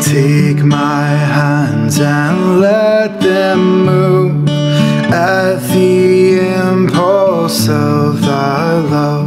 Take my hands and let them move at the impulse of thy love.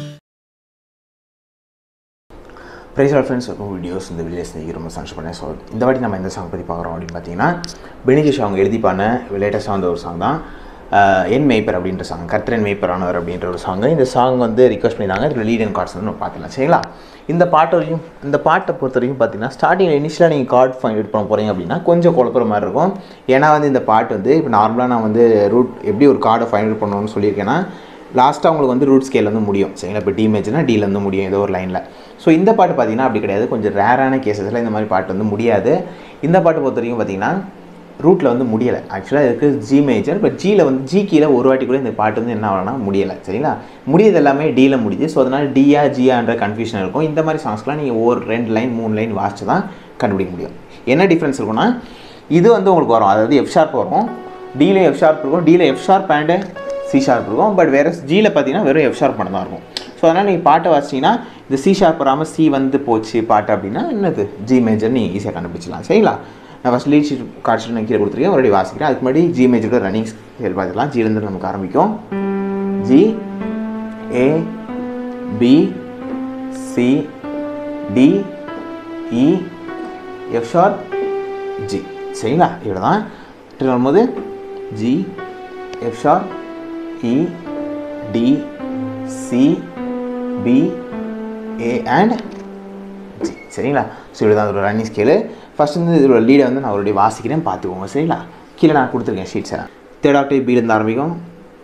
Praise all friends இருக்கும் videos இந்த videos நீங்கள் ரொம்ப சந்தோஷம் பண்ணேன் ஸோ இந்த வாட்டி நம்ம இந்த சாங் பற்றி பார்க்குறோம் அப்படின்னு பார்த்தீங்கன்னா பெனிஜிஷ் அவங்க எழுதி பண்ண லேட்டஸ்ட்டாக வந்த ஒரு சாங் தான் ஆஹ், என் மேய்ப்பர் அப்படின்ற சாங் கர்த்தரன் மேய்ப்பரானவர் அப்படின்ற ஒரு சாங் இந்த சாங் வந்து ரிக்வஸ்ட் பண்ணியிருந்தாங்க இதில் லீட் அண்ட் கார்ட்ஸ் வந்து நம்ம பார்த்துக்கலாம் சரிங்களா இந்த பாட்டு வரைக்கும் இந்த பாட்டை பொறுத்த வரைக்கும் பார்த்தீங்கன்னா ஸ்டார்டிங்கில் இனிஷியலாக நீங்கள் கார்ட் ஃபைன் எடிட் பண்ண போகிறீங்க அப்படின்னா கொஞ்சம் குழப்புற மாதிரி இருக்கும் ஏன்னா வந்து இந்த பாட்டு வந்து இப்போ நார்மலாக நான் வந்து ரூட் எப்படி ஒரு கார்டை ஃபைன் எடிட் பண்ணணும்னு சொல்லியிருக்கேன்னா லாஸ்ட்டாக உங்களுக்கு வந்து ரூட் ஸ்கேல் வந்து முடியும் சரிங்களா இப்போ டி மேட்ச்னா டிலேருந்து முடியும் ஏதோ ஒரு லைனில் ஸோ இந்த பாட்டு பார்த்தீங்கன்னா அப்படி கிடையாது கொஞ்சம் ரேரான கேசஸில் இந்த மாதிரி பாட்டு வந்து முடியாது இந்த பாட்டு பொறுத்த வரைக்கும் பார்த்தீங்கன்னா ரூட்டில் வந்து முடியலை ஆக்சுவலாக இதுக்கு ஜி மேஜர் பட் ஜியில் வந்து ஜி கீழே ஒரு வாட்டி கூட இந்த பாட்டு வந்து என்ன ஆகலன்னா முடியலை சரிங்களா முடியது எல்லாமே டியில் முடியுது ஸோ அதனால் டியா ஜியான்ற கன்ஃபியூஷன் இருக்கும் இந்த மாதிரி சாங்ஸ்லாம் நீங்கள் ஒரு ரெண்டு லைன் மூணு லைன் வாசிச்சு தான் கண்டுபிடிக்க முடியும் என்ன டிஃப்ரென்ஸ் இருக்குன்னா இது வந்து உங்களுக்கு வரும் அதாவது எஃப் ஷார்ப் வரும் டியில் எஃப் ஷார்ப் இருக்கும் டியில் F sharp and C sharp இருக்கும் பட் வேறு ஜியில் பார்த்தீங்கன்னா வெறும் எஃப் ஷார்ப் மட்டும் தான் இருக்கும் ஸோ அதனால் நீங்கள் பாட்டை வாசிச்சிங்கன்னா இந்த சி ஷார்ப் வராமல் சி வந்து போச்சு பாட்டு அப்படின்னா என்னது ஜி மேஜர் நீங்கள் ஈஸியாக கண்டுபிடிச்சலாம் சரிங்களா நான் first lead sheet chord sheet நான் கீழே கொடுத்துருக்கேன் ஒரு வாசிக்கிறேன் அதுக்கு முன்னாடி ஜி மேஜரோட ரன்னிங் ஸ்கேல் பார்த்துக்கலாம் ஜிலேருந்து நமக்கு ஆரம்பிக்கும் G A B C D E F sharp G சரிங்களா இவ்வளோ தான் திரும்ப வரும்போது G F sharp E D C B A and G சரிங்களா ஸோ இப்படி தான் ஒரு ரன்னிங் ஸ்கேலு ஃபஸ்ட் வந்து இதோட லீடை வந்து நான் ஒரு வாசிக்கிறேன் பார்த்துக்கோங்க சரிங்களா கீழே நான் கொடுத்துருக்கேன் ஷீட்ஸை தேர்ட் ஆக்டேவ் பீலேருந்து ஆரம்பிக்கும்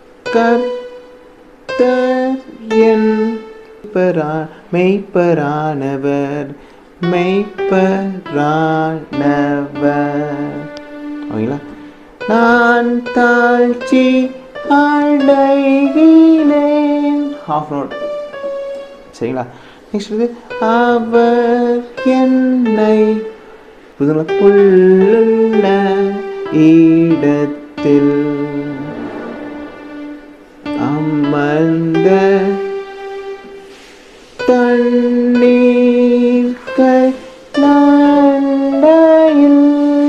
கர்த்தர் என் பெறா மெய்ப்பரானவர் மெய்ப்பரானவர் ஓகேங்களா நான் தாழ்ச்சி அடைகிறேன் ஹாஃப் நோட் சரிங்களா நெக்ஸ்ட் இது அவர் என்னை புதுல புல்லுள்ள இடத்தில் அமர்ந்த தண்ணீர்கள் நாண்டையில்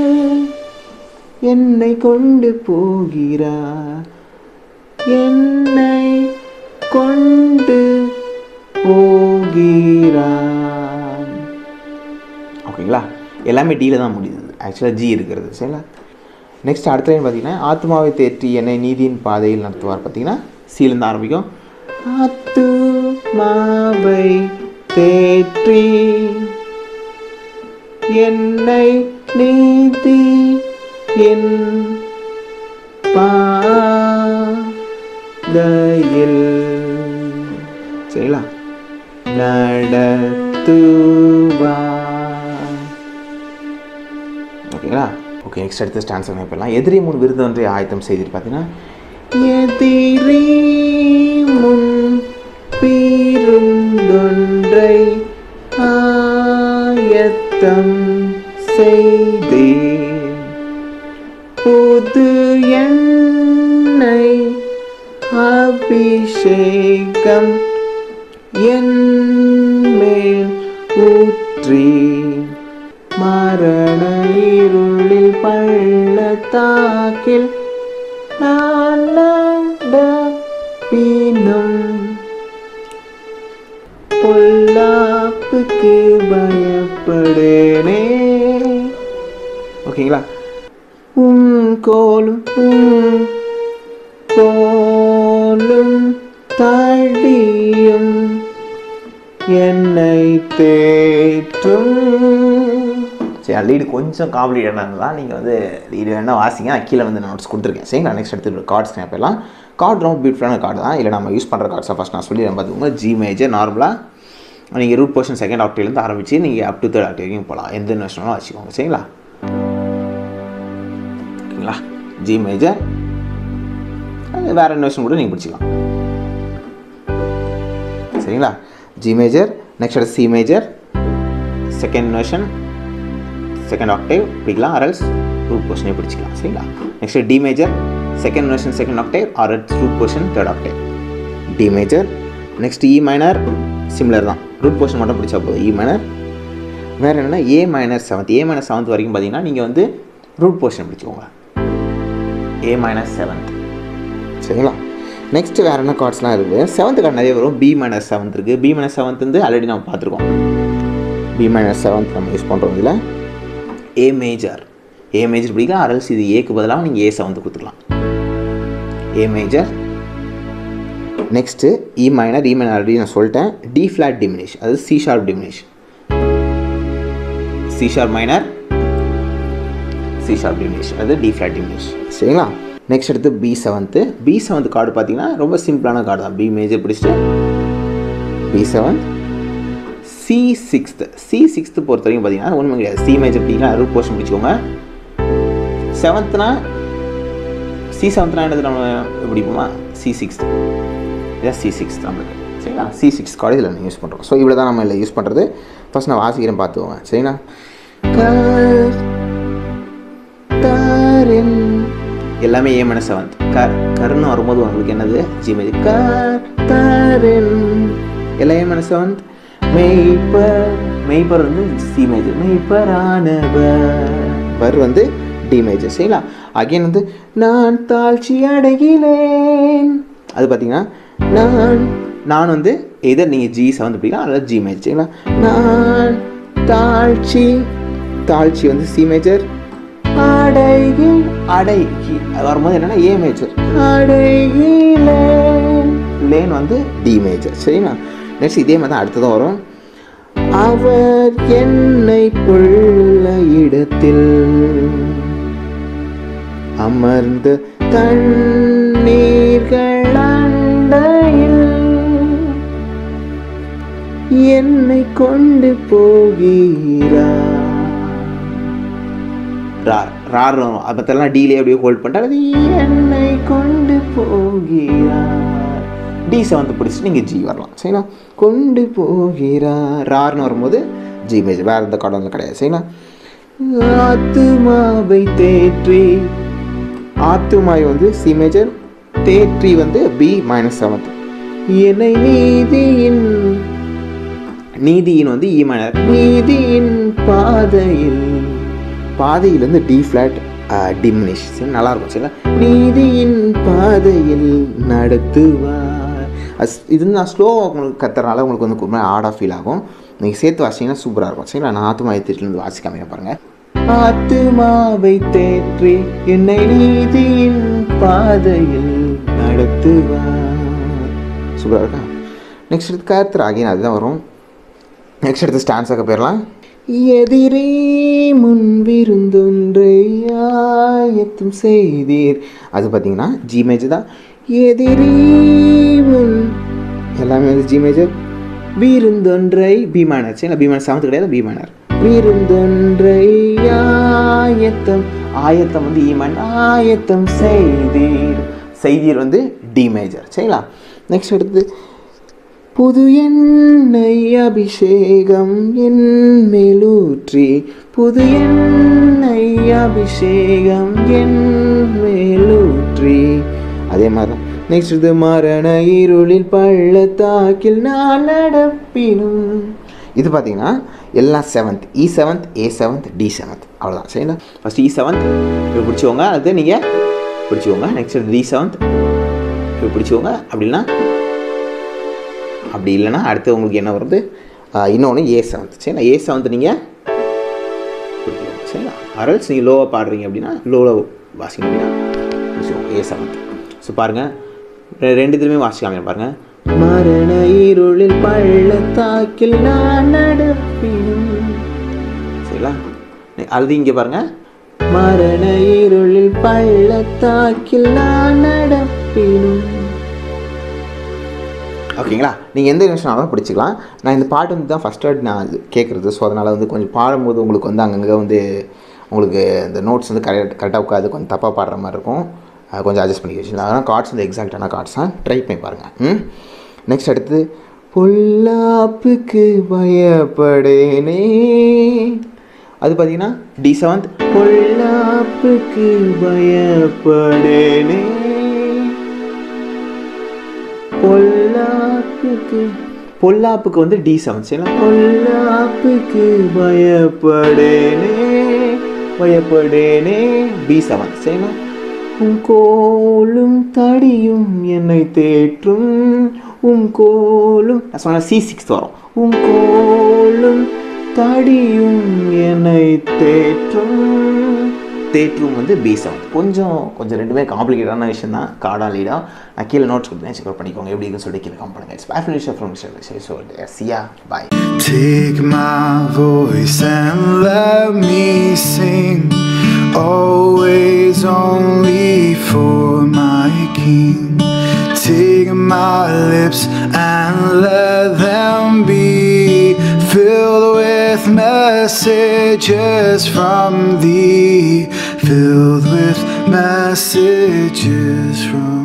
என்னை கொண்டு போகிறார் என்னை கொண்டு போகிறான் ஓகேங்களா எல்லாமே டியில் தான் முடியுது ஆக்சுவலாக ஜி இருக்கிறது சரிங்களா நெக்ஸ்ட் அடுத்த லைன் பார்த்தீங்கன்னா ஆத்மாவை தேற்றி என்னை நீதியின் பாதையில் நடத்துவார் பார்த்தீங்கன்னா சீலேருந்து ஆரம்பிக்கும் ஆத்துமாவை தேற்றி என்னை நீதி என் பாதையில் சரிங்களா நடத்துவா ஓகேங்களா ஓகே நெக்ஸ்ட் அடுத்த ஸ்டான்ஸ் போயிடலாம் எதிரி முன் விருது ஒன்றை ஆயத்தம் செய்திரு பார்த்தீங்கன்னா எதிரி முன் பீருந்தொன்றை ஆயத்தம் செய்தேன் புது எண்ணெய் அபிஷேகம் என் மேல் ஊற்றி மரண இருளில் பள்ளத்தாக்கில் நான் நடப்பினும் பொல்லாப்புக்கு பயப்படனே ஓகேங்களா உம் கோலும் உம் கோலும் தடியும் என்னை தேற்றும் சரி லீடு கொஞ்சம் காம்ப்ளிகேட்டாக தான் நீங்கள் வந்து லீடு வேணால் வாசிங்க நான் கீழே வந்து நோட்ஸ் கொடுத்துருக்கேன் சரி நான் நெக்ஸ்ட் எடுத்து கார்ட்ஸ் போயிடலாம் கார்டு ரொம்ப பியூட்டிஃபுல்லான கார்டு தான் இல்லை நம்ம யூஸ் பண்ணுற கார்ட்ஸை ஃபஸ்ட் நான் சொல்லி பார்த்துக்கோங்க ஜி மேஜர் நார்மலாக நீங்கள் ரூட் போர்ஷன் செகண்ட் ஆக்டிவ்லேருந்து ஆரம்பிச்சு நீங்கள் அப் டு தேர்ட் ஆக்டிவ் வரைக்கும் போகலாம் எந்த இன்வெஸ்ட்மெண்ட்டும் வச்சுக்கோங்க சரிங்களா ஓகேங்களா ஜி மேஜர் அது வேறு இன்வெஸ்ட்மெண்ட் கூட நீங்கள் பிடிச்சிக்கலாம் சரிங்களா ஜி மேஜர் நெக்ஸ்ட் அடுத்து C major second inversion second octave பிடிக்கலாம் அரல்ஸ் ரூட் போர்ஷனே பிடிச்சிக்கலாம் சரிங்களா next D major second inversion second octave அரல்ஸ் root portion third octave D major next E minor similar தான் ரூட் போர்ஷன் மட்டும் பிடிச்சா போதும் இ மைனர் வேறு என்னென்னா A minus seventh A minus seventh வரைக்கும் பார்த்தீங்கன்னா நீங்கள் வந்து ரூட் போர்ஷன் பிடிச்சிக்கோங்க ஏ மைனஸ் செவன்த் சரிங்களா நெக்ஸ்ட்டு வேறு என்ன கார்ட்ஸ்லாம் இருக்குது செவன்த் கார்டு நிறைய வரும் பி மைனஸ் செவன்த் இருக்குது பி மைனஸ் செவன்த் வந்து ஆல்ரெடி நம்ம பார்த்துருக்கோம் பி மைனஸ் செவன்த் நம்ம யூஸ் பண்ணுறோம் இதில் ஏ மேஜர் ஏ மேஜர் பிடிக்கலாம் அரல்ஸ் இது ஏக்கு பதிலாக நீங்கள் ஏ செவன்த் கொடுத்துக்கலாம் A major next E minor E minor already நான் சொல்லிட்டேன் டி ஃப்ளாட் டிமினிஷ் அது C sharp diminish C sharp minor C sharp diminish அது டி ஃப்ளாட் டிமினிஷ் சரிங்களா நெக்ஸ்ட் எடுத்து B seventh B seventh chord பார்த்தீங்கன்னா ரொம்ப சிம்பிளான கார்டு தான் பி மேஜர் பிடிச்சிட்டு B seventh C sixth C sixth பொறுத்த வரைக்கும் பார்த்தீங்கன்னா ஒன்றுமே கிடையாது சி மேஜர் பிடிக்கலாம் ரூட் போர்ஷன் பிடிச்சிக்கோங்க செவன்த்னா சி செவன்த்னா என்னது நம்ம பிடிப்போமா சி சிக்ஸ்த் இதான் சி சிக்ஸ் நம்மளுக்கு சரிங்களா சி சிக்ஸ் காலேஜில் நம்ம யூஸ் பண்ணுறோம் ஸோ இவ்வளோ தான் நம்ம இல்லை யூஸ் பண்ணுறது ஃபஸ்ட் நான் வாசிக்கிறேன் பார்த்துக்கோங்க சரிங்களா கர் கரின் எல்லாமே ஏ மைனஸ் செவன்த் கர் கர்னு வரும்போது உங்களுக்கு என்னது ஜி மேஜர் கர் கரின் எல்லாம் ஏ மைனஸ் செவன்த் மெய்ப்பர் மெய்ப்பர் வந்து சி மேஜர் மெய்ப்பரானவர் வர் வந்து டி மேஜர் சரிங்களா அகைன் வந்து நான் தாழ்ச்சி அடைகிறேன் அது பார்த்தீங்கன்னா நான் நான் வந்து எதர் நீங்கள் ஜி செவன்த் பிடிக்கலாம் அல்லது ஜி மேஜர் சரிங்களா நான் தாழ்ச்சி தாழ்ச்சி வந்து சி மேஜர் அடைகி அடைகி அது வரும்போது என்னன்னா ஏ மேஜர் அடைகிலேன் லேன் வந்து டி மேஜர் சரிங்களா நெக்ஸ்ட் இதே மாதிரி தான் அடுத்ததும் வரும் அவர் என்னை புள்ள இடத்தில் அமர்ந்த தண்ணீர்கள் அண்டையில் என்னை கொண்டு போகிறார் ரார் ரார் வரும் அது மற்றெல்லாம் டீலே அப்படியே ஹோல்ட் பண்ணிட்டு அது என்னை கொண்டு போகிறார் டி செவன்த் பிடிச்சிட்டு நீங்கள் ஜி வரலாம் சரிங்களா கொண்டு போகிறார் ரார்னு வரும்போது ஜி மேஜர் வேறு எந்த கார்டும் வந்து கிடையாது சரிங்களா ஆத்துமாவை தேற்றி ஆத்துமாய் வந்து சி மேஜர் தேற்றி வந்து பி மைனஸ் செவன்த் என்னை நீதியின் நீதியின் வந்து இ மைனர் நீதியின் பாதையில் பாதையில் வந்து டி ஃப்ளாட் டிமினிஷ் சரி நல்லா இருக்கும் சரிங்களா நீதியின் பாதையில் நடத்துவார் அஸ் இது வந்து நான் ஸ்லோவாக உங்களுக்கு கத்துறனால உங்களுக்கு வந்து ஒரு மாதிரி ஆடாக ஃபீல் ஆகும் நீங்கள் சேர்த்து வாசிங்கன்னா சூப்பராக இருக்கும் சரிங்களா நான் ஆத்துமா ஏற்றிட்டு வாசிக்காம பாருங்க ஆத்துமாவை தேற்றி என்னை நீதியின் பாதையில் நடத்துவார் சூப்பராக இருக்கா நெக்ஸ்ட் எடுத்து கருத்துரு ஆகிய அதுதான் வரும் நெக்ஸ்ட் எடுத்து ஸ்டான்ஸாக போயிடலாம் எதிரே முன் விருந்தொன்றை ஆயத்தம் செய்தீர் அது பார்த்தீங்கன்னா ஜி மேஜர் தான் எதிரே முன் எல்லாமே வந்து ஜி மேஜர் விருந்தொன்றை பி மைனர் சரி பி மைனர் செவன்த் கிடையாது பி மைனர் விருந்தொன்றை ஆயத்தம் ஆயத்தம் வந்து இ மைனர் ஆயத்தம் செய்தீர் செய்தீர் வந்து டி மேஜர் சரிங்களா நெக்ஸ்ட் எடுத்து புது எண்ணெய் அபிஷேகம் என் மேலூற்றி புது எண்ணெய் அபிஷேகம் என் மேலூற்றி அதே மாதிரி தான் நெக்ஸ்ட் இது மரண இருளில் பள்ளத்தாக்கில் நான் நடப்பினும் இது பார்த்தீங்கன்னா எல்லாம் seventh E seventh A seventh D seventh அவ்வளோதான் சரிங்களா ஃபஸ்ட் இ செவன்த் இப்போ பிடிச்சிக்கோங்க அது நீங்கள் பிடிச்சிக்கோங்க நெக்ஸ்ட் டி செவன்த் இப்போ பிடிச்சிக்கோங்க அப்படின்னா அப்படி இல்லைன்னா அடுத்து உங்களுக்கு என்ன வருது இன்னொன்று ஏ செவன்த் சரிங்களா ஏ செவன்த் நீங்கள் பிடிச்சிக்கோங்க சரிங்களா அரல்ஸ் நீங்கள் லோவாக பாடுறீங்க அப்படின்னா லோவில் வாசிங்க அப்படின்னா பிடிச்சிக்கோங்க ஏ செவன்த் ஸோ பாருங்கள் ரெண்டு இதுலையுமே வாசிக்காம பாருங்கள் மரண இருளில் பள்ளத்தாக்கில் நான் நடப்பினும் சரிங்களா அது இங்கே பாருங்கள் மரண இருளில் பள்ளத்தாக்கில் நான் நடப்பினும் ஓகேங்களா நீங்கள் எந்த நிமிஷம் பிடிச்சிக்கலாம் நான் இந்த பாட்டு வந்து தான் ஃபஸ்ட் வேர்ட் நான் கேட்குறது ஸோ அதனால் வந்து கொஞ்சம் பாடும்போது உங்களுக்கு வந்து அங்கங்கே வந்து உங்களுக்கு இந்த நோட்ஸ் வந்து கரெக்ட் கரெக்டாக உட்காது கொஞ்சம் தப்பாக பாடுற மாதிரி இருக்கும் அது கொஞ்சம் அட்ஜஸ்ட் பண்ணி வச்சுக்கலாம் அதனால் கார்ட்ஸ் வந்து எக்ஸாக்டான கார்ட்ஸ் தான் ட்ரை பண்ணி பாருங்கள் ம் நெக்ஸ்ட் அடுத்து பொல்லாப்புக்கு பயப்படேனே அது பார்த்தீங்கன்னா டி செவன்த் பொல்லாப்புக்கு பயப்படேனே பொல்லாப்புக்கு பொல்லாப்புக்கு வந்து டி செவன் சரிங்களா பொல்லாப்புக்கு பயப்படேனே பயப்படேனே பி செவன் சரிங்களா உன் கோலும் தடியும் என்னை தேற்றும் உன் கோலும் நான் சொன்ன சி சிக்ஸ் வரும் உன் கோலும் தடியும் என்னை தேற்றும் தேற்றும் வந்து பி செவன் கொஞ்சம் கொஞ்சம் ரெண்டுமே காம்ப்ளிகேட்டான விஷயம் தான் காடா லீடா நான் கீழே நோட்ஸ் கொடுத்தேன் செக் பண்ணிக்கோங்க எப்படி இருக்குன்னு சொல்லி கீழே காம் பண்ணுங்க it's by finisher from so சியா bye Take my voice and let me sing, always only for my King. Take my lips and let them be filled with messages from thee, filled with messages from